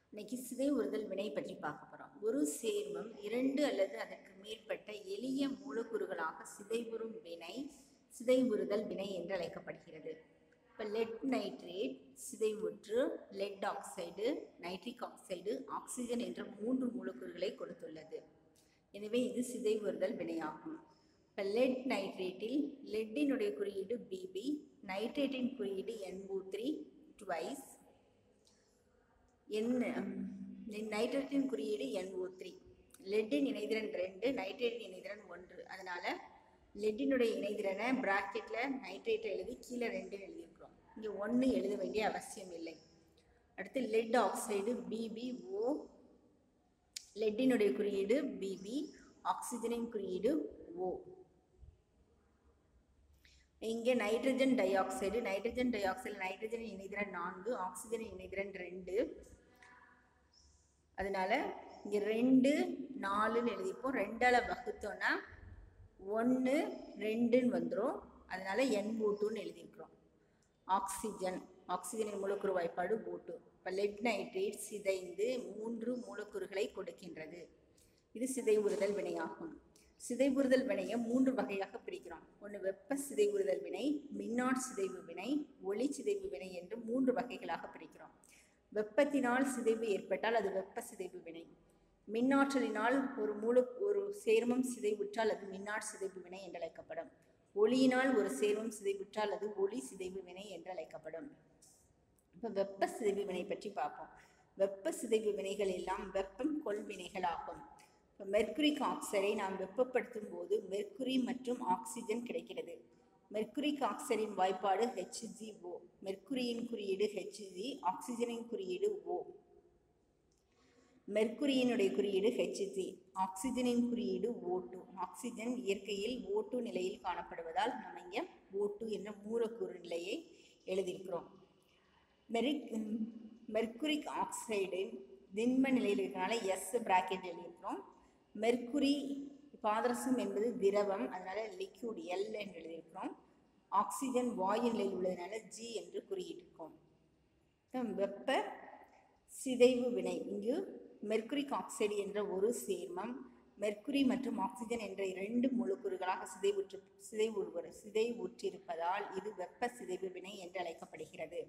இன்னைக்கு சிதைவுறுதல் வினை பற்றி பார்க்க போகிறோம் ஒரு சேர்மம் இரண்டு அல்லது அதற்கு மேற்பட்ட எளிய மூலக்கூறுகளாக சிதைவுறும் வினை சிதைவுறுதல் வினை என்று அழைக்கப்படுகிறது இப்போ லெட் நைட்ரேட் சிதைவுற்று lead oxide nitric oxide oxygen என்ற மூன்று மூலக்கூறுகளை கொடுத்துள்ளது எனவே இது சிதைவுறுதல் வினையாகும் இப்போ லெட் நைட்ரேட்டில் லெட்டினுடைய குறியீடு பிபி நைட்ரேட்டின் குறியீடு NO3 த்ரீ ட்வைஸ் என்ன நைட்ரேட்டின் குறியீடு NO3 த்ரீ லெட்டின் இணைதிறன் ரெண்டு நைட்ரேட்டின் இணைதிறன் ஒன்று அதனால லெட்டினுடைய இணைதிறனை பிராக்கெட்டில் நைட்ரேட்டை எழுதி கீழே ரெண்டுன்னு எழுதியிருக்கிறோம் இங்கே ஒன்று எழுத வேண்டிய அவசியம் இல்லை அடுத்து லெட் ஆக்சைடு பிபிஓ லெட்டினுடைய குறியீடு பிபி ஆக்சிஜனின் குறியீடு ஓ இங்கே nitrogen dioxide nitrogen dioxide நைட்ரஜனின் இணைதிறன் நான்கு ஆக்சிஜனின் இணைதிறன் ரெண்டு அதனால இங்கே ரெண்டு நாலுன்னு எழுதிப்போம் ரெண்டால் வகுத்தோன்னா ஒன்று ரெண்டுன்னு வந்துடும் அதனால என் ஓட்டுன்னு எழுதியிருக்கிறோம் ஆக்சிஜன் ஆக்சிஜனின் மூலக்கூறு வாய்ப்பாடு ஓட்டு இப்போ லெட் நைட்ரேட் சிதைந்து மூன்று மூலக்கூறுகளை கொடுக்கின்றது இது சிதைவுறுதல் வினையாகும் சிதைவுறுதல் வினையை மூன்று வகையாக பிரிக்கிறோம் ஒன்று வெப்ப சிதைவுறுதல் வினை மின்னாட் சிதைவு வினை ஒளி சிதைவு வினை என்று மூன்று வகைகளாக பிரிக்கிறோம் வெப்பத்தினால் சிதைவு ஏற்பட்டால் அது வெப்ப சிதைவு வினை மின்னாற்றலினால் ஒரு மூல ஒரு சேர்மம் சிதைவுற்றால் அது மின்னாட் சிதைவு வினை என்று அழைக்கப்படும் ஒளியினால் ஒரு சேர்மம் சிதைவுற்றால் அது ஒளி சிதைவு வினை என்று அழைக்கப்படும் இப்போ வெப்ப சிதைவு வினை பற்றி பார்ப்போம் வெப்ப சிதைவு வினைகள் எல்லாம் வெப்பம் கொள் வினைகள் ஆகும் இப்போ மெர்குரிக் ஆக்சைடை நாம் வெப்பப்படுத்தும் போது மெர்க்குரி மற்றும் ஆக்சிஜன் கிடைக்கிறது மெர்குரிக் ஆக்சைடின் வாய்ப்பாடு ஹெச்ஜிஓ மெர்க்குரியின் குறியீடு ஹெச்ஜி ஆக்சிஜனின் குறியீடு ஓ மெர்க்குரியினுடைய குறியீடு ஹெச்ஜி ஆக்சிஜனின் குறியீடு ஓ டூ ஆக்சிஜன் இயற்கையில் ஓ டூ நிலையில் காணப்படுவதால் நம்ம இங்கே ஓ டூ என்ற மூலக்கூறு நிலையை எழுதியிருக்கிறோம் மெரிக் மெர்க்குரிக் ஆக்சைடின் திண்ம நிலையில் இருக்கிறனால எஸ் பிராக்கெட் எழுதியிருக்கிறோம் மெர்க்குரி பாதரசம் என்பது திரவம் அதனால லிக்யூட் எல் என்று எழுதியிருக்கிறோம் ஆக்சிஜன் வாயு நிலையில் உள்ளதுனால ஜி என்று குறியிட்டிருக்கோம் வெப்ப சிதைவு வினை இங்கு மெர்க்குரிக் ஆக்சைடு என்ற ஒரு சேர்மம் மெர்க்குரி மற்றும் ஆக்சிஜன் என்ற இரண்டு மூலக்கூறுகளாக சிதைவுற்று சிதைவுறுவர் சிதைவுற்றிருப்பதால் இது வெப்ப சிதைவு வினை என்று அழைக்கப்படுகிறது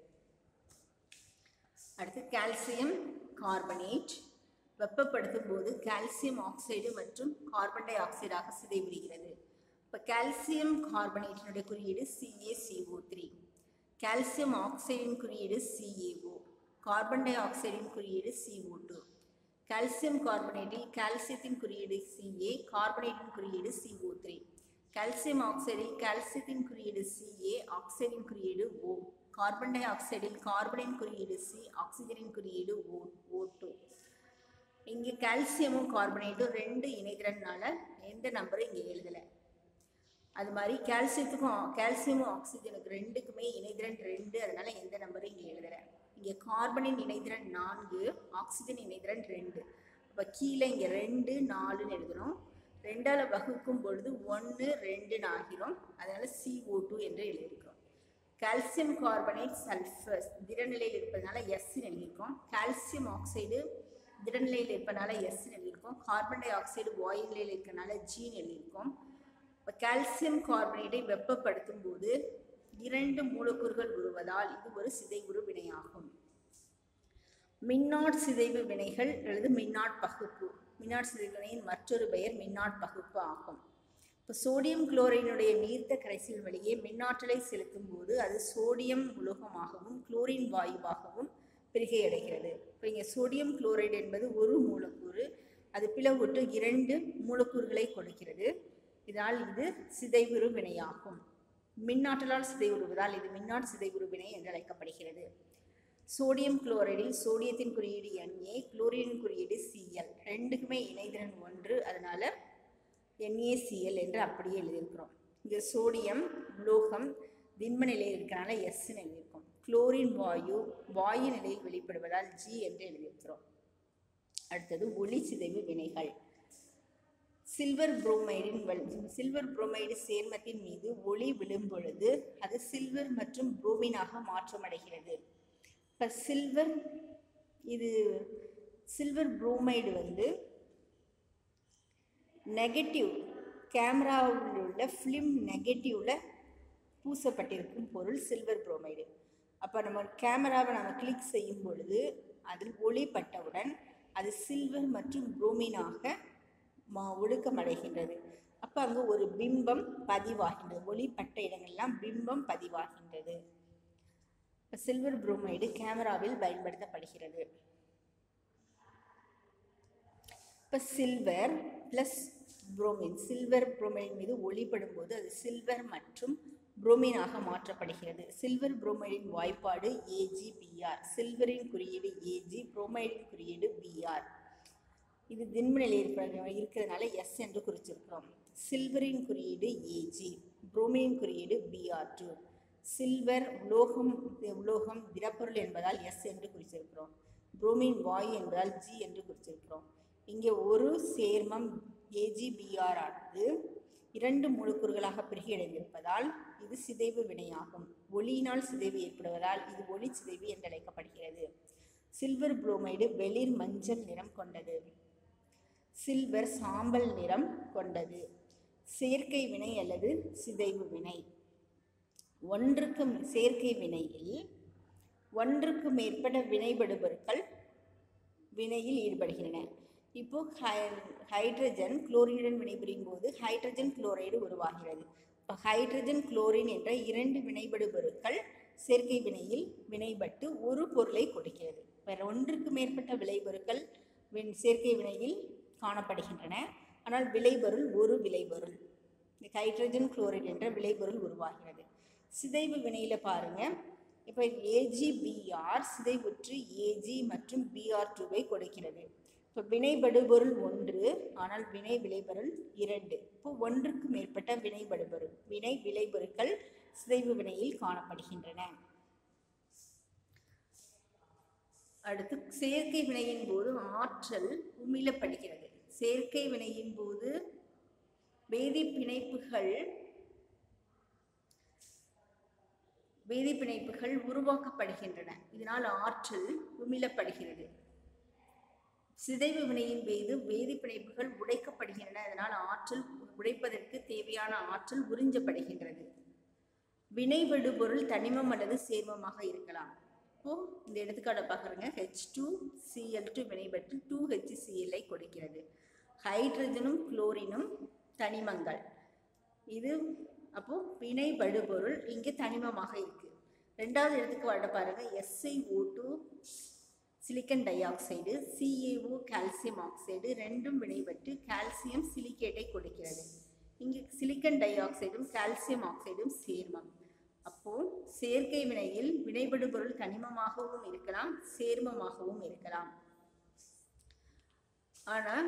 அடுத்து கால்சியம் கார்பனேட் வெப்பப்படுத்தும் போது கால்சியம் ஆக்சைடு மற்றும் கார்பன் டை ஆக்சைடாக சிதைவுறுகிறது இப்போ கால்சியம் கார்பனேட்டினுடைய குறியீடு சிஏசிஓ த்ரீ கால்சியம் ஆக்சைடின் குறியீடு சிஏஓ கார்பன் டை ஆக்சைடின் குறியீடு சிஓ டூ கால்சியம் கார்பனேட்டில் கால்சியத்தின் குறியீடு சிஏ கார்பனேட்டின் குறியீடு சிஓ த்ரீ கால்சியம் ஆக்சைடில் கால்சியத்தின் குறியீடு சிஏ ஆக்சைடின் குறியீடு ஓ கார்பன் டை ஆக்சைடில் கார்பனின் குறியீடு சி ஆக்சிஜனின் குறியீடு ஓ ஓ டூ இங்கே கால்சியமும் கார்பனேட்டும் ரெண்டு இணைதிறனால எந்த நம்பரும் இங்கே எழுதலை அது மாதிரி கால்சியத்துக்கும் கால்சியமும் ஆக்சிஜனுக்கு ரெண்டுக்குமே இணைதிறன் ரெண்டு அதனால எந்த நம்பரும் இங்கே எழுதலை இங்கே கார்பனின் இணைதிறன் நான்கு ஆக்சிஜன் இணைதிறன் ரெண்டு அப்போ கீழே இங்கே ரெண்டு நாலுன்னு எழுதுகிறோம் ரெண்டால் வகுக்கும் பொழுது ஒன்று ரெண்டுன்னு ஆகிறோம் அதனால சிஓ டூ என்று எழுதியிருக்கிறோம் கால்சியம் கார்பனேட் சல்ஃபர் திடநிலையில் இருப்பதனால எஸ் எழுதியிருக்கோம் கால்சியம் ஆக்சைடு திடநிலையில் இருப்பதனால எஸ் எழுதியிருக்கோம் கார்பன் டை ஆக்சைடு வாயு நிலையில் இருக்கிறனால ஜீன் எழுதியிருக்கோம் இப்போ கால்சியம் கார்பனேட்டை வெப்பப்படுத்தும் போது இரண்டு மூலக்கூறுகள் உருவதால் இது ஒரு சிதைவுறு வினையாகும் மின்னாட் சிதைவு வினைகள் அல்லது மின்னாட் பகுப்பு மின்னாட் சிதைவு வினையின் மற்றொரு பெயர் மின்னாட் பகுப்பு ஆகும் இப்போ சோடியம் குளோரைனுடைய நீர்த்த கரைசல் வழியே மின்னாற்றலை செலுத்தும் போது அது சோடியம் உலோகமாகவும் குளோரின் வாயுவாகவும் பிரிகை அடைகிறது இப்போ இங்கே சோடியம் குளோரைடு என்பது ஒரு மூலக்கூறு அது பிளவுற்று இரண்டு மூலக்கூறுகளை கொடுக்கிறது இதனால் இது சிதைவுறு வினையாகும் மின்னாற்றலால் சிதைவுறுவதால் இது மின்னாட் சிதைவுறு வினை என்று அழைக்கப்படுகிறது சோடியம் குளோரைடில் சோடியத்தின் குறியீடு என்ஏ குளோரினின் குறியீடு சிஎல் ரெண்டுக்குமே இணைதிறன் ஒன்று அதனால என்ஏசிஎல் என்று அப்படியே எழுதியிருக்கிறோம் இங்கே சோடியம் உலோகம் திண்ம நிலையில் இருக்கிறனால எஸ்ன்னு எழுதியிருக்கோம் குளோரின் வாயு வாயு நிலையில் வெளிப்படுவதால் ஜி என்று எழுதியிருக்கிறோம் அடுத்தது ஒளி சிதைவு வினைகள் சில்வர் புரோமைடின் வல் சில்வர் புரோமைடு சேர்மத்தின் மீது ஒளி விழும் பொழுது அது சில்வர் மற்றும் புரோமினாக மாற்றமடைகிறது இப்போ சில்வர் இது சில்வர் புரோமைடு வந்து நெகட்டிவ் கேமராவில் உள்ள ஃபிலிம் நெகட்டிவில் பூசப்பட்டிருக்கும் பொருள் சில்வர் புரோமைடு அப்போ நம்ம கேமராவை நம்ம கிளிக் செய்யும் பொழுது அதில் ஒளி பட்டவுடன் அது சில்வர் மற்றும் புரோமினாக மா ஒடுக்கமடைகின்றது அப்போ அங்கே ஒரு பிம்பம் பதிவாகின்றது ஒளிப்பட்ட இடங்கள்லாம் பிம்பம் பதிவாகின்றது இப்போ சில்வர் புரோமைடு கேமராவில் பயன்படுத்தப்படுகிறது இப்போ silver plus bromine silver bromine மீது ஒளிப்படும் போது அது சில்வர் மற்றும் புரோமினாக மாற்றப்படுகிறது சில்வர் புரோமைடின் வாய்ப்பாடு ஏஜிபிஆர் சில்வரின் குறியீடு ஏஜி புரோமைடின் குறியீடு பிஆர் இது திண்ம நிலையில் இருக்கிற இருக்கிறதுனால எஸ் என்று குறிச்சிருக்கிறோம் சில்வரின் குறியீடு ஏஜி புரோமின் குறியீடு பிஆர் டூ சில்வர் உலோகம் உலோகம் திடப்பொருள் என்பதால் எஸ் என்று குறிச்சிருக்கிறோம் புரோமின் வாயு என்பதால் ஜி என்று குறிச்சிருக்கிறோம் இங்கே ஒரு சேர்மம் ஏஜிபிஆர் ஆனது இரண்டு மூலக்கூறுகளாக பிரிகையடைந்திருப்பதால் இது சிதைவு வினையாகும் ஒளியினால் சிதைவு ஏற்படுவதால் இது ஒளி சிதைவு என்று அழைக்கப்படுகிறது சில்வர் புரோமைடு வெளிர் மஞ்சள் நிறம் கொண்டது சில்வர் சாம்பல் நிறம் கொண்டது சேர்க்கை வினை அல்லது சிதைவு வினை ஒன்றுக்கு சேர்க்கை வினையில் ஒன்றுக்கு மேற்பட்ட வினைபடுபொருட்கள் வினையில் ஈடுபடுகின்றன இப்போ ஹை ஹைட்ரஜன் குளோரினுடன் வினைபுரியும் போது ஹைட்ரஜன் குளோரைடு உருவாகிறது இப்போ ஹைட்ரஜன் குளோரின் என்ற இரண்டு வினைபடுபொருட்கள் சேர்க்கை வினையில் வினைபட்டு ஒரு பொருளை கொடுக்கிறது வேற ஒன்றுக்கு மேற்பட்ட விளைபொருட்கள் வின் சேர்க்கை வினையில் காணப்படுகின்றன ஆனால் விளைபொருள் ஒரு விளைபொருள் இந்த ஹைட்ரஜன் குளோரைடு என்ற விளைபொருள் உருவாகிறது சிதைவு வினையில் பாருங்க இப்போ ஏஜிபிஆர் சிதைவுற்று ஏஜி மற்றும் பிஆர் டூவை கொடுக்கிறது இப்போ வினைபடுபொருள் ஒன்று ஆனால் வினை விளைபொருள் இரண்டு இப்போ ஒன்றுக்கு மேற்பட்ட வினைபடுபொருள் வினை விளைபொருட்கள் சிதைவு வினையில் காணப்படுகின்றன அடுத்து செயற்கை வினையின் போது ஆற்றல் உமிழப்படுகிறது செயற்கை வினையின் போது வேதி பிணைப்புகள் வேதி பிணைப்புகள் உருவாக்கப்படுகின்றன இதனால் ஆற்றல் உமிழப்படுகிறது சிதைவு வினையின் மீது வேதி பிணைப்புகள் உடைக்கப்படுகின்றன அதனால் ஆற்றல் உடைப்பதற்கு தேவையான ஆற்றல் உறிஞ்சப்படுகின்றது வினைபடுபொருள் தனிமம் அல்லது சேர்மமாக இருக்கலாம் இப்போ இந்த எடுத்துக்காட்டை பார்க்குறங்க ஹெச் டூ சிஎல் டூ வினைபட்டு டூ ஹெச்சிசிஎல்ஐ கொடுக்கிறது ஹைட்ரஜனும் குளோரினும் தனிமங்கள் இது அப்போ வினைபடுபொருள் இங்கே தனிமமாக இருக்கு ரெண்டாவது எடுத்துக்காட்டை பாருங்க S I O two silicon dioxide C A O calcium oxide ரெண்டும் வினைபட்டு கால்சியம் சிலிக்கேட்டை கொடுக்கிறது இங்கு சிலிக்கன் டை ஆக்சைடும் கால்சியம் ஆக்சைடும் சேர்மம் அப்போ சேர்க்கை வினையில் வினைபடுபொருள் தனிமமாகவும் இருக்கலாம் சேர்மமாகவும் இருக்கலாம் ஆனால்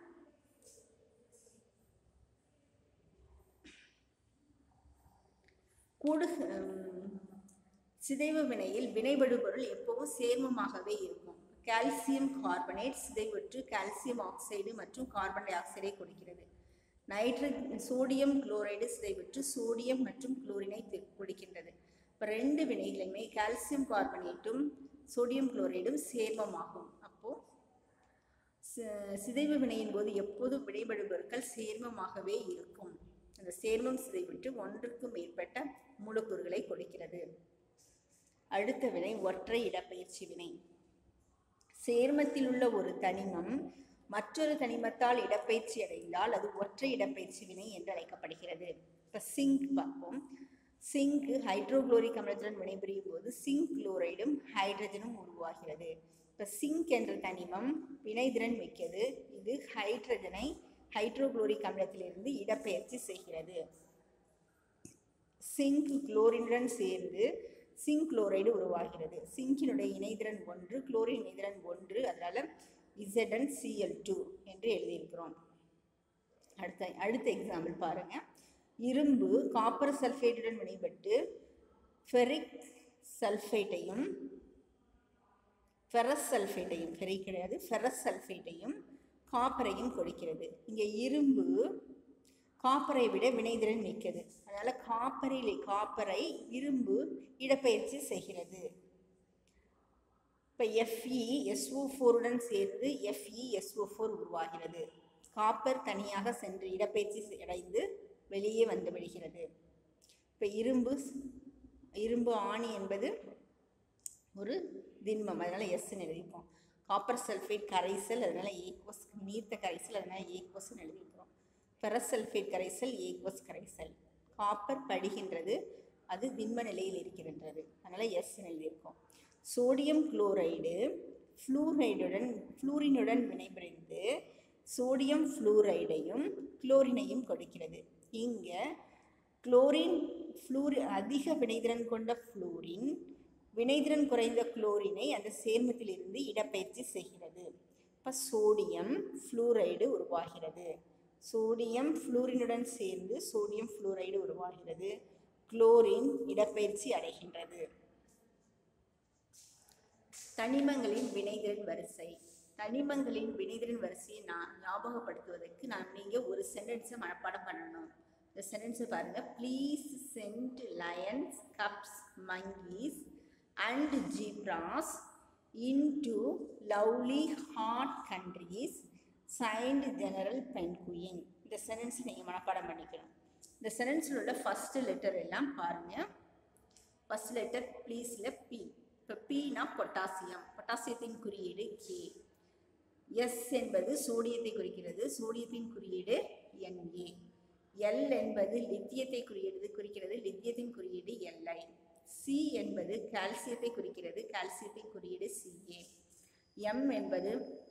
கூடு ஹம், சிதைவு வினையில் வினைபடுபொருள் எப்பவும் சேர்மமாகவே இருக்கும் கால்சியம் கார்பனேட் சிதைவுற்று கால்சியம் ஆக்சைடு மற்றும் கார்பன் டை ஆக்சைடை கொடுக்கிறது நைட்ரஜன் சோடியம் குளோரைடு சிதைவுற்று சோடியம் மற்றும் குளோரினை தி- கொடுக்கின்றது இப்போ ரெண்டு வினைகளுமே கால்சியம் கார்பனேட்டும் சோடியம் குளோரைடும் சேர்மமாகும் அப்போ சி- சிதைவு வினையின் போது எப்போதும் வினைபடுபொருட்கள் சேர்மமாகவே இருக்கும் அந்த சேர்மம் சிதைவிட்டு ஒன்றுக்கு மேற்பட்ட மூலக்கூறுகளை கொடுக்கிறது அடுத்த வினை ஒற்றை இடப்பெயர்ச்சி வினை சேர்மத்தில் உள்ள ஒரு தனிமம் மற்றொரு தனிமத்தால் இடப்பெயர்ச்சி அடைந்தால் அது ஒற்றை இடப்பெயர்ச்சி வினை என்று அழைக்கப்படுகிறது இப்போ சிங்க் பார்ப்போம் சிங்க் ஹைட்ரோகுளோரிக் அமிலத்துடன் வினைபுரியும் போது சிங்க் குளோரைடும் ஹைட்ரஜனும் உருவாகிறது இப்போ சிங்க் என்ற தனிமம் வினைதிறன் மிக்கது இது ஹைட்ரஜனை ஹைட்ரோகுளோரிக் அமிலத்திலிருந்து இடப்பெயர்ச்சி செய்கிறது சிங்க் குளோரினுடன் சேர்ந்து சிங்க் குளோரைடு உருவாகிறது சிங்கினுடைய இணைதிறன் ஒன்று குளோரின் இணைதிறன் ஒன்று அதனால இசடன் சிஎல் டூ என்று எழுதியிருக்கிறோம் அடுத்த அடுத்த எக்ஸாம்பிள் பாருங்க இரும்பு காப்பர் சல்ஃபேட்டுடன் வினைபட்டு ஃபெரிக் சல்ஃபேட்டையும் ஃபெரஸ் சல்ஃபேட்டையும் ஃபெரிக் கிடையாது ஃபெரஸ் சல்ஃபேட்டையும் காப்பரையும் கொடுக்கிறது இங்கே இரும்பு காப்பரை விட வினைதிறன் மிக்கது அதனால காப்பரில் காப்பரை இரும்பு இடப்பெயர்ச்சி செய்கிறது இப்போ எஃப்இ எஸ்ஓ ஃபோருடன் சேர்ந்து எஃப்இ எஸ்ஓ ஃபோர் உருவாகிறது காப்பர் தனியாக சென்று இடப்பெயர்ச்சி அடைந்து வெளியே வந்து விடுகிறது இப்போ இரும்பு இரும்பு ஆணி என்பது ஒரு திண்மம் அதனால் எஸ்ன்னு எழுதிப்போம் காப்பர் சல்ஃபேட் கரைசல் அதனால் ஏக்வஸ் நீர்த்த கரைசல் அதனால் ஏக்வஸ்ன்னு எழுதிக்கிறோம் பெரசல்ஃபேட் கரைசல் ஏக்வஸ் கரைசல் காப்பர் படிகின்றது அது திண்ம நிலையில் இருக்கின்றது அதனால் எஸ்ன்னு எழுதியிருக்கோம் சோடியம் குளோரைடு ஃப்ளூரைடுடன் ஃப்ளூரினுடன் வினைபுரிந்து சோடியம் ஃப்ளூரைடையும் குளோரினையும் கொடுக்கிறது இங்கே குளோரின் ஃப்ளூரி அதிக வினைதிறன் கொண்ட ஃப்ளூரின் வினைதிறன் குறைந்த குளோரினை அந்த சேர்மத்திலிருந்து இடப்பெயர்ச்சி செய்கிறது இப்போ சோடியம் ஃப்ளூரைடு உருவாகிறது சோடியம் ஃப்ளூரினுடன் சேர்ந்து சோடியம் ஃப்ளூரைடு உருவாகிறது குளோரின் இடப்பெயர்ச்சி அடைகின்றது தனிமங்களின் வினைதிறன் வரிசை தனிமங்களின் வினைதிறன் வரிசையை நான் ஞாபகப்படுத்துவதற்கு நான் நீங்கள் ஒரு சென்டென்ஸை மனப்பாடம் பண்ணணும் இந்த சென்டென்ஸை பாருங்கள் please send lions cubs monkeys and zebras into lovely hot countries signed general penguin இந்த சென்டென்ஸ் நீங்கள் மனப்பாடம் பண்ணிக்கணும் இந்த சென்டென்ஸில் உள்ள ஃபஸ்ட்டு லெட்டர் எல்லாம் பாருங்கள் ஃபஸ்ட் லெட்டர் ப்ளீஸில் பி இப்போ பீனா பொட்டாசியம் பொட்டாசியத்தின் குறியீடு கே எஸ் என்பது சோடியத்தை குறிக்கிறது சோடியத்தின் குறியீடு என்ஏ எல் என்பது லித்தியத்தை குறியீடு குறிக்கிறது லித்தியத்தின் குறியீடு எல்ஐ சி என்பது கால்சியத்தை குறிக்கிறது கால்சியத்தின் குறியீடு சிஏ எம் என்பது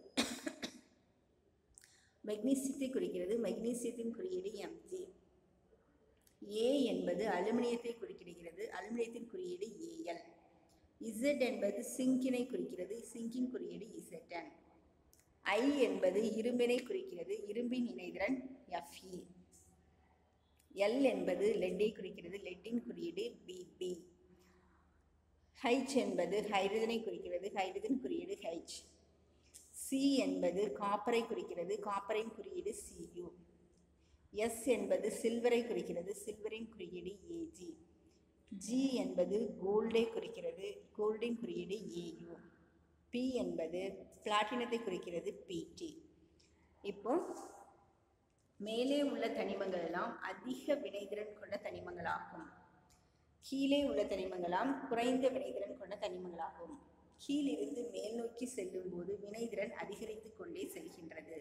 மெக்னீசியத்தை குறிக்கிறது மெக்னீசியத்தின் குறியீடு எம்ஜி ஏ என்பது அலுமினியத்தை குறிக்கிறது அலுமினியத்தின் குறியீடு ஏஎல் இசட் என்பது சிங்கினை குறிக்கிறது சிங்கின் குறியீடு இசட்டன் ஐ என்பது இரும்பினை குறிக்கிறது இரும்பின் இணைதிறன் எஃப்இ எல் என்பது லெட்டை குறிக்கிறது லெட்டின் குறியீடு பிபி ஹைச் என்பது ஹைட்ரஜனை குறிக்கிறது ஹைட்ரஜன் குறியீடு ஹைச் சி என்பது காப்பரை குறிக்கிறது காப்பரின் குறியீடு சியு எஸ் என்பது சில்வரை குறிக்கிறது சில்வரின் குறியீடு ஏஜி ஜி என்பது கோல்டை குறிக்கிறது கோல்டின் குறியீடு ஏயு பி என்பது பிளாட்டினத்தை குறிக்கிறது பிடி இப்போ மேலே உள்ள தனிமங்கள் எல்லாம் அதிக வினைதிறன் கொண்ட தனிமங்களாகும் கீழே உள்ள தனிமங்களாம் குறைந்த வினைதிறன் கொண்ட தனிமங்களாகும் கீழிருந்து மேல் நோக்கி செல்லும் போது வினைதிறன் அதிகரித்து கொண்டே செல்கின்றது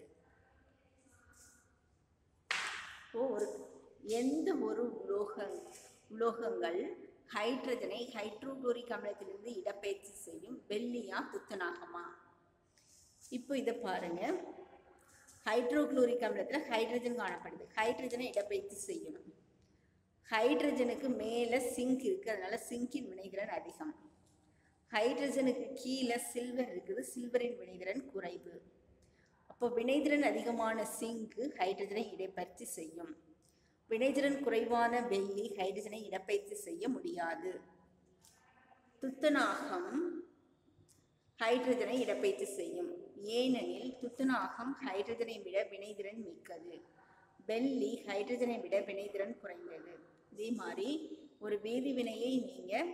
ஒரு எந்த ஒரு உலோக உலோகங்கள் ஹைட்ரஜனை ஹைட்ரோகுளோரிக் அமிலத்திலிருந்து இடப்பெயர்ச்சி செய்யும் வெள்ளியா துத்தநாகமா இப்போ இதை பாருங்க ஹைட்ரோகுளோரிக் அமிலத்தில் ஹைட்ரஜன் காணப்படுது ஹைட்ரஜனை இடப்பெயர்ச்சி செய்யணும் ஹைட்ரஜனுக்கு மேலே சிங்க் இருக்குது அதனால சிங்கின் வினைதிறன் அதிகம் ஹைட்ரஜனுக்கு கீழே சில்வர் இருக்குது சில்வரின் வினைதிறன் குறைவு அப்போ வினைதிறன் அதிகமான சிங்கு ஹைட்ரஜனை இடப்பெயர்ச்சி செய்யும் வினைதிறன் குறைவான வெள்ளி ஹைட்ரஜனை இடப்பெயர்ச்சி செய்ய முடியாது துத்தநாகம் ஹைட்ரஜனை இடப்பெயர்ச்சி செய்யும் ஏனெனில் துத்தநாகம் ஹைட்ரஜனை விட வினைதிறன் மிக்கது வெள்ளி ஹைட்ரஜனை விட வினைதிறன் குறைந்தது இதே மாதிரி ஒரு வேதிவினையை நீங்கள்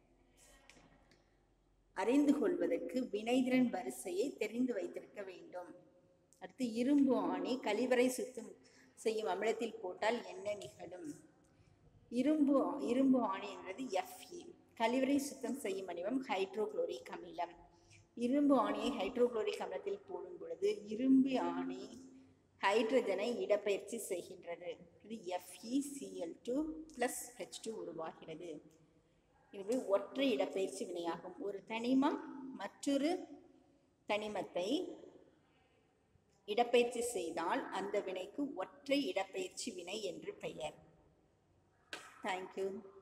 அறிந்து கொள்வதற்கு வினைதிறன் வரிசையை தெரிந்து வைத்திருக்க வேண்டும் அடுத்து இரும்பு ஆணி கழிவறை சுத்தம் செய்யும் அமிலத்தில் போட்டால் என்ன நிகழும் இரும்பு இரும்பு ஆணி என்பது எஃப்இ கழிவறை சுத்தம் செய்யும் அமிலம் ஹைட்ரோகுளோரிக் அமிலம் இரும்பு ஆணியை ஹைட்ரோகுளோரிக் அமிலத்தில் போடும் பொழுது இரும்பு ஆணி ஹைட்ரஜனை இடப்பெயர்ச்சி செய்கின்றது இது F E C L two plus H two உருவாகிறது இது ஒற்றை இடப்பெயர்ச்சி வினையாகும் ஒரு தனிமம் மற்றொரு தனிமத்தை இடப்பெயர்ச்சி செய்தால் அந்த வினைக்கு ஒற்றை இடப்பெயர்ச்சி வினை என்று பெயர் தேங்க்யூ